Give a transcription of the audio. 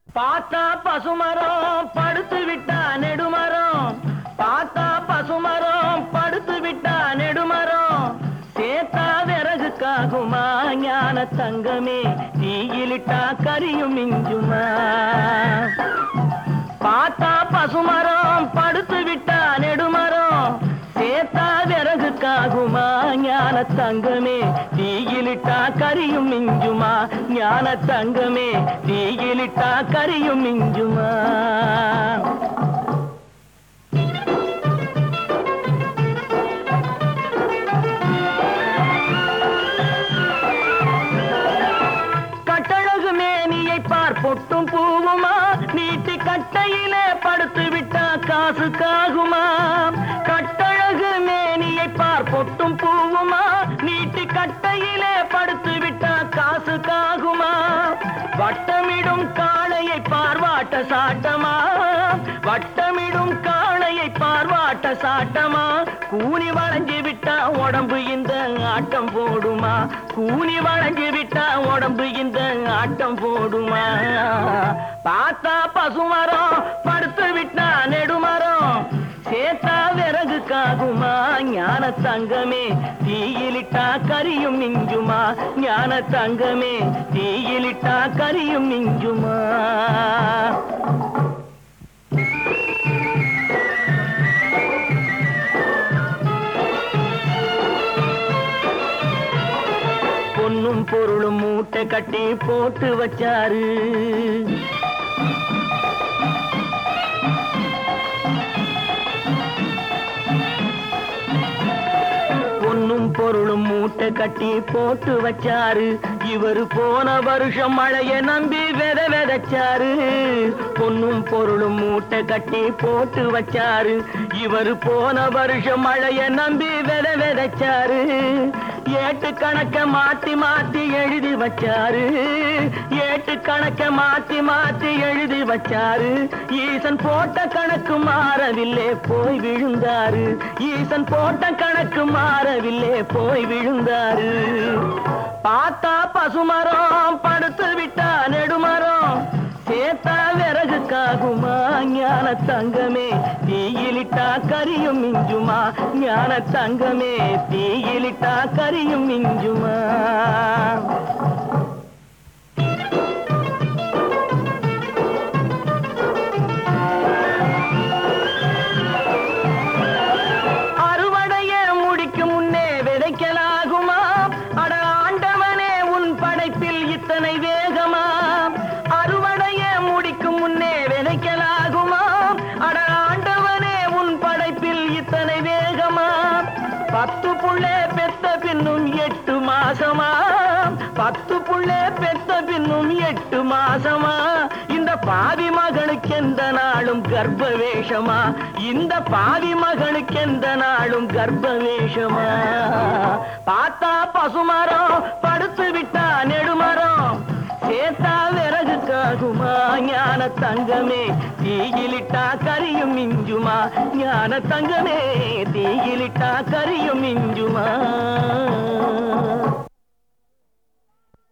பார்த்தா பசுமரம் படுத்து விட்டா நெடுமரம் பார்த்தா பசுமரம் படுத்து விட்டா நெடுமரம் சேத்தா விறகுக்காகுமா ஞான தங்கமே தீயிலிட்டா கரியும் மிஞ்சுமா பார்த்தா பசுமரம் படுத்து விட்டா நெடுமரம் சேத்தா விறகுக்காகுமா ஞான தங்கமே தீயிலிட்டா கரியும் மிஞ்சுமா ஞான தங்கமே தீயிலிட்டா கரியும் மிஞ்சுமா கட்டழகு மேனியை பார் பொட்டும் பூவுமா நீட்டி கட்டையிலே படுத்து விட்டா காசுக்காகுமா கட்டழகு மேனியை பார் பொட்டும் பூவுமா நீட்டி கட்டையிலே படுத்து விட்டா காசுக்காகுமா வட்டமிடும் காளையை பார்வாட்ட சாட்டமா வட்டமிடும் காளையை பார்வாட்ட சாட்டமா கூனி வளைஞ்சு விட்டா உடம்பு இந்த ஆட்டம் போடுமா கூனி வளைஞ்சு விட்டா உடம்பு இந்த ஆட்டம் போடுமா பார்த்தா பசுமரம் படுத்து விட்டா நெடுமரம் சேத்தா விறகுக்காகுமா ஞான தங்கமே தீயிலிட்டா கரியும் மிஞ்சுமா ஞான தங்கமே தீயிலிட்டா கரியும் மிஞ்சுமா பொன்னும் பொருளும் மூட்டை கட்டி போட்டு வச்சாரு பொன்னும் பொருளும் மூட்டை கட்டி போட்டு வச்சாரு இவரு போன வருஷம் மழைய நம்பி வித விதைச்சாரு பொன்னும் பொருளும் மூட்டை கட்டி போட்டு வச்சாரு இவரு போன வருஷம் மழைய நம்பி வித விதைச்சாரு ஏட்டு கணக்க மாத்தி மாத்தி எழுதி வச்சாரு ஏட்டு கணக்க மாத்தி மாத்தி எழுதி வச்சாரு ஈசன் போட்ட கணக்கு மாறவில்லை போய் விழுந்தாரு ஈசன் போட்ட கணக்கு மாறவில்லை போய் விழுந்தாரு பார்த்தா பசுமரம் படுத்து விட்டா நெடுமரம் சேத்தா விறகுக்காகுமா ஞான தங்கமே தீயிலிட்டா கரியும் மிஞ்சுமா ஞான தங்கமே தீயிலிட்டா கரியும் மிஞ்சுமா அறுவடைய முடிக்கும் முன்னே விதைக்கலாகுமா அட ஆண்டவனே உன் படைப்பில் இத்தனை வேகமா அறுவடைய முடிக்கும் முன்னே விதைக்கலாகுமா அட ஆண்டவனே உன் படைப்பில் இத்தனை வேகமா பத்து புள்ளே பெத்த பின்னும் எட்டு மாசமா பத்து புள்ளே பெத்த பின்னும் எட்டு மாசமா இந்த பாவி மகனுக்கு எந்த நாளும் கர்ப்ப வேஷமா இந்த பாவி மகனுக்கு எந்த நாளும் கர்ப்ப வேஷமா பார்த்தா பசுமரம் படுத்து விட்டா நெடுமரம் சேத்தா விறகுக்காகுமா ஞான தங்கமே தீயிலிட்டா கரியும் மிஞ்சுமா ஞான தங்கமே தீயிலிட்டா கரியும் மிஞ்சுமா